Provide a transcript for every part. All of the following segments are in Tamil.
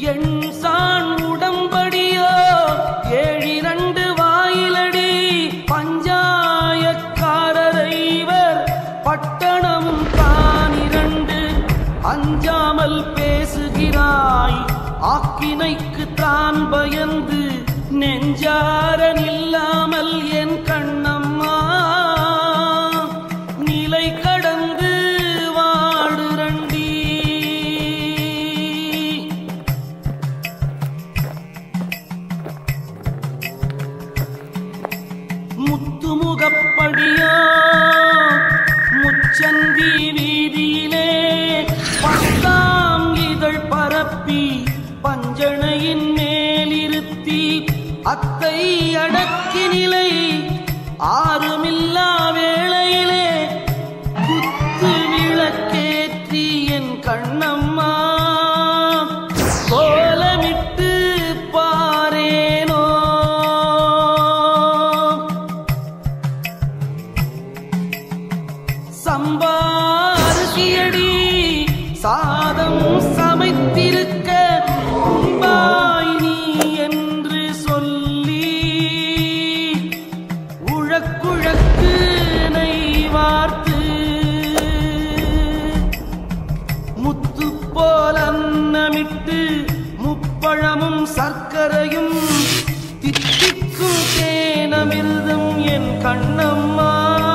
என் சான் உடம்படியோ ஏழிரண்டு வாயிலடி பஞ்சாயக்காரரை இவர் பட்டணமும் தானிரண்டு அஞ்சாமல் பேசுகிறாய் ஆக்கினைக்கு தான் பயந்து நெஞ்சார நில்லாமல் என் கண்ணம்மா நிலை கடந்து வாடுரண்டி முத்துமுகப்படியோ முச்சந்தி வீதியிலே பத்தாம் இதழ் பரப்பி பஞ்சணையின் மேலிருத்தி அத்தை அடக்கி நிலை ஆறுமில்லா வேளையிலே குத்து விளக்கேற்றி என் கண்ணம்மா கோலமிட்டு பாரேனோ சம்பாருகியடி சாதம் சமைத்திருக்க உண்பாய் நீ என்று சொல்லி உழக்குழக்கு நெய் வார்த்து முத்து போல அன்னமிட்டு முப்பழமும் சர்க்கரையும் தித்திக்கும் தேனமிர்தம் என் கண்ணம்மா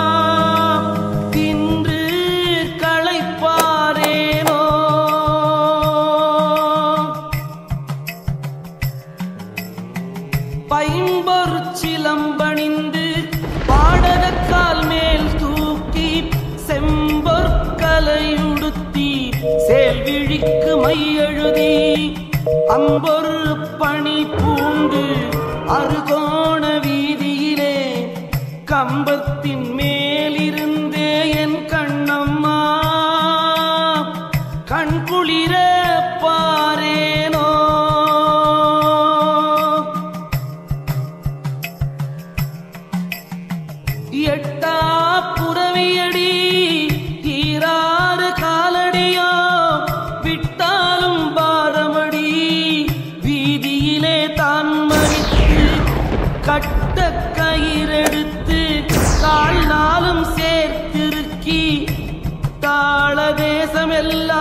தின்று களைப்பாரேனோ பைம்பொரு சிலம்பணிந்து பாடகக்கால் மேல் தூக்கி செம்பொற்கலையுடுத்தி சேல்விழிக்கு மையெழுதி அம்பொரு பணி பூண்டு அருகோண வீதியிலே கம்பத்தின் மேலிருந்தே என் கண்ணம்மா கண் குளிர பாரேனோ எட்டா புறவியடி தீராறு காலடியோ விட்டாலும் பாதமடி வீதியிலே தான் மறித்து கட்ட கயிறெடுத்து கால் நாளும் சேர்த்திருக்கி தாள தேசமெல்லாம்